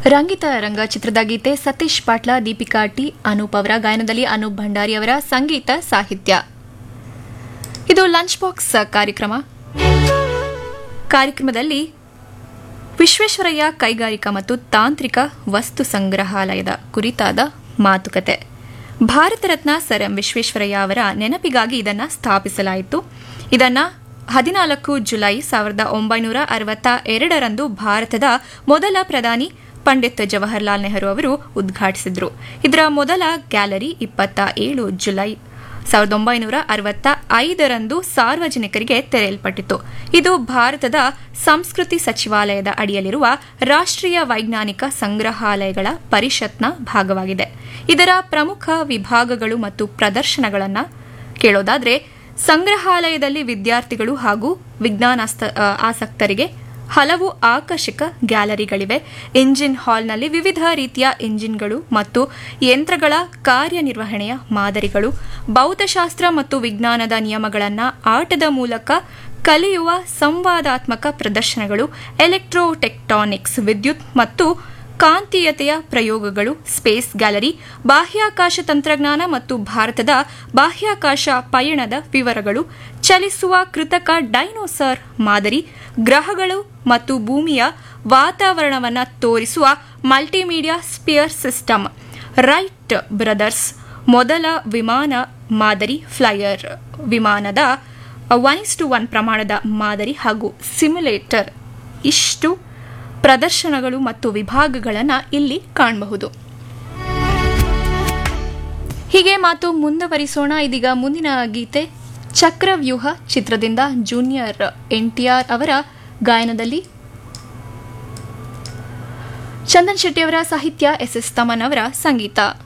ರಂಗಿತ ರಂಗ ಚಿತ್ರದ ಗೀತೆ ಸತೀಶ್ ಪಾಟ್ಲ ದೀಪಿಕಾ ಟಿ ಅನೂಪ್ ಅವರ ಗಾಯನದಲ್ಲಿ ಅನೂಪ್ ಭಂಡಾರಿ ಅವರ ಸಂಗೀತ ಸಾಹಿತ್ಯ ಇದು ಲಂಚ್ ಬಾಕ್ಸ್ ಕಾರ್ಯಕ್ರಮ ಕಾರ್ಯಕ್ರಮದಲ್ಲಿ ವಿಶ್ವೇಶ್ವರಯ್ಯ ಕೈಗಾರಿಕಾ ಮತ್ತು ತಾಂತ್ರಿಕ ವಸ್ತು ಸಂಗ್ರಹಾಲಯದ ಕುರಿತಾದ ಮಾತುಕತೆ ಭಾರತ ರತ್ನ ಸರ್ ಎಂ ವಿಶ್ವೇಶ್ವರಯ್ಯ ಅವರ ನೆನಪಿಗಾಗಿ ಇದನ್ನ ಸ್ಥಾಪಿಸಲಾಯಿತು ಇದನ್ನ ಹದಿನಾಲ್ಕು ಜುಲೈ ಸಾವಿರದ ಒಂಬೈನೂರ ಅರವತ್ತ ಎರಡರಂದು ಭಾರತದ ಮೊದಲ ಪ್ರಧಾನಿ ಪಂಡಿತ್ ಜವಾಹರ್ಲಾಲ್ ನೆಹರು ಅವರು ಉದ್ಘಾಟಿಸಿದ್ರು ಇದರ ಮೊದಲ ಗ್ಯಾಲರಿ ಇಪ್ಪತ್ತ ಏಳು ಜುಲೈ ಸಾವಿರದ ಒಂಬೈನೂರ ಅರವತ್ತ ಐದರಂದು ಸಾರ್ವಜನಿಕರಿಗೆ ತೆರೆಯಲ್ಪಟ್ಟಿತು ಇದು ಭಾರತದ ಸಂಸ್ಕೃತಿ ಸಚಿವಾಲಯದ ಅಡಿಯಲ್ಲಿರುವ ರಾಷ್ಟ್ರೀಯ ವೈಜ್ಞಾನಿಕ ಸಂಗ್ರಹಾಲಯಗಳ ಪರಿಷತ್ನ ಭಾಗವಾಗಿದೆ ಇದರ ಪ್ರಮುಖ ವಿಭಾಗಗಳು ಮತ್ತು ಪ್ರದರ್ಶನಗಳನ್ನು ಕೇಳೋದಾದ್ರೆ ಸಂಗ್ರಹಾಲಯದಲ್ಲಿ ವಿದ್ಯಾರ್ಥಿಗಳು ಹಾಗೂ ವಿಜ್ಞಾನಾಸ್ತ ಆ, ಆಸಕ್ತರಿಗೆ ಹಲವು ಆಕರ್ಷಕ ಗ್ಯಾಲರಿಗಳಿವೆ ಇಂಜಿನ್ ಹಾಲ್ನಲ್ಲಿ ವಿವಿಧ ರೀತಿಯ ಇಂಜಿನ್ಗಳು ಮತ್ತು ಯಂತ್ರಗಳ ಕಾರ್ಯನಿರ್ವಹಣೆಯ ಮಾದರಿಗಳು ಭೌತಶಾಸ್ತ್ರ ಮತ್ತು ವಿಜ್ಞಾನದ ನಿಯಮಗಳನ್ನು ಆಟದ ಮೂಲಕ ಕಲಿಯುವ ಸಂವಾದಾತ್ಮಕ ಪ್ರದರ್ಶನಗಳು ಎಲೆಕ್ಟ್ರೋಟೆಕ್ಟಾನಿಕ್ಸ್ ವಿದ್ಯುತ್ ಮತ್ತು ಕಾಂತೀಯತೆಯ ಪ್ರಯೋಗಗಳು ಸ್ಪೇಸ್ ಗ್ಯಾಲರಿ ಬಾಹ್ಯಾಕಾಶ ತಂತ್ರಜ್ಞಾನ ಮತ್ತು ಭಾರತದ ಬಾಹ್ಯಾಕಾಶ ಪಯಣದ ವಿವರಗಳು ಚಲಿಸುವ ಕೃತಕ ಡೈನೋಸರ್ ಮಾದರಿ ಗ್ರಹಗಳು ಮತ್ತು ಭೂಮಿಯ ವಾತಾವರಣವನ್ನು ತೋರಿಸುವ multimedia sphere system Wright brothers ಮೊದಲ ವಿಮಾನ ಮಾದರಿ ಫ್ಲೈಯರ್ ವಿಮಾನದ ಒನ್ ಇಸ್ ಟು ಒನ್ ಪ್ರಮಾಣದ ಮಾದರಿ ಹಾಗೂ ಸಿಮ್ಯುಲೇಟರ್ ಇಷ್ಟು ಪ್ರದರ್ಶನಗಳು ಮತ್ತು ವಿಭಾಗಗಳನ್ನು ಇಲ್ಲಿ ಕಾಣಬಹುದು ಹೀಗೆ ಮಾತು ಮುಂದುವರಿಸೋಣ ಇದೀಗ ಮುಂದಿನ ಗೀತೆ ಚಕ್ರವ್ಯೂಹ ಚಿತ್ರದಿಂದ ಜೂನಿಯರ್ ಎನ್ಟಿಆರ್ ಅವರ ಗಾಯನದಲ್ಲಿ ಚಂದನ್ ಶೆಟ್ಟಿ ಅವರ ಸಾಹಿತ್ಯ ಎಸ್ ಎಸ್ ತಮನ್ ಅವರ ಸಂಗೀತ